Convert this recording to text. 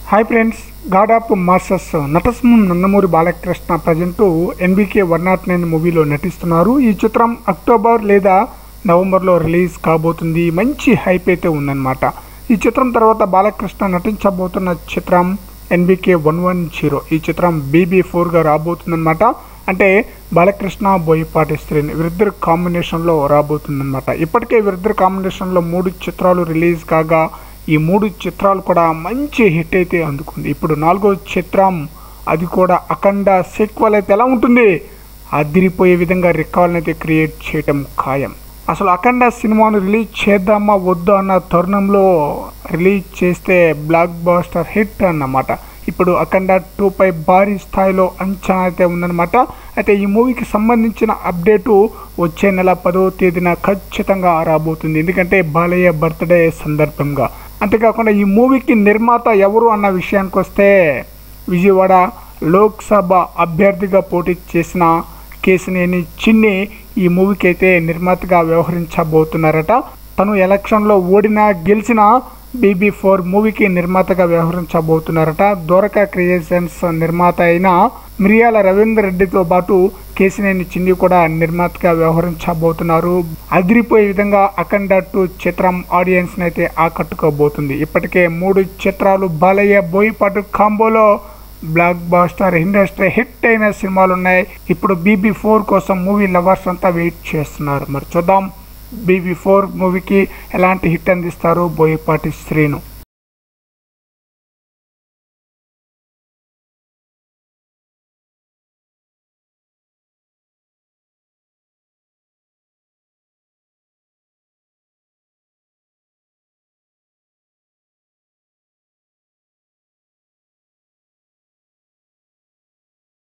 hi friends god of masters Natasimham Nandamuri Balakrishna present NBK one nought nine మూవీలో నటిస్తున్నారు ఈ చిత్రం అక్టోబర్ లేదా నవంబర్లో రిలీజ్ కాబోతుంది మంచి హైప్ అయితే ఉందన్నమాట ఈ చిత్రం తర్వాత బాలకృష్ణ నటించబోతున్న చిత్రం ఎన్బికే వన్ వన్ జీరో ఈ చిత్రం బీబీ ఫోర్గా రాబోతుందన్నమాట అంటే బాలకృష్ణ బోయపాటి శ్రీని వీరిద్దరు కాంబినేషన్లో రాబోతుందన్నమాట ఇప్పటికే వీరిద్దరు కాంబినేషన్లో మూడు చిత్రాలు రిలీజ్ కాగా ఈ మూడు చిత్రాలు కూడా మంచి హిట్ అయితే అందుకుంది ఇప్పుడు నాలుగో చిత్రం అది కూడా అఖండ సీక్వల్ అయితే ఎలా ఉంటుంది అదిరిపోయే విధంగా రికార్డుని అయితే క్రియేట్ చేయటం ఖాయం అసలు అఖండ సినిమాను రిలీజ్ చేద్దామా వద్దా అన్న తరుణంలో రిలీజ్ చేస్తే బ్లాక్ బాస్టర్ హిట్ అన్నమాట ఇప్పుడు అఖండ టూ పై భారీ స్థాయిలో అంచనా అయితే ఉందన్నమాట అయితే ఈ మూవీకి సంబంధించిన అప్డేటు వచ్చే నెల పదవ తేదీన ఖచ్చితంగా రాబోతుంది ఎందుకంటే బాలయ్య బర్త్డే సందర్భంగా అంతేకాకుండా ఈ మూవీకి నిర్మాత ఎవరు అన్న విషయానికి వస్తే విజయవాడ లోక్సభ అభ్యర్థిగా పోటీ చేసిన కేసినేని చిన్ని ఈ మూవీకి అయితే నిర్మాతగా వ్యవహరించబోతున్నారట తను ఎలక్షన్లో ఓడినా గెలిచినా బీబీ ఫోర్ మూవీకి నిర్మాతగా వ్యవహరించబోతున్నారట దోరక క్రియేషన్స్ నిర్మాత అయిన మిరియాల రవీందర్ రెడ్డితో పాటు కేసినేని చిన్ని కూడా నిర్మాతగా వ్యవహరించబోతున్నారు అదిరిపోయే విధంగా అఖండ టూ చిత్రం ఆడియన్స్ అయితే ఆకట్టుకోబోతుంది ఇప్పటికే మూడు చిత్రాలు బాలయ్య బోయపాటు కాంబోలో బ్లాక్ బాస్టర్ ఇండస్ట్రీ హిట్ అయిన సినిమాలు ఉన్నాయి ఇప్పుడు బీబీ ఫోర్ కోసం మూవీ లవర్స్ అంతా వెయిట్ చేస్తున్నారు మరి చూద్దాం బీబీ ఫోర్ మూవీకి ఎలాంటి హిట్ అందిస్తారు బోయపాటి శ్రీను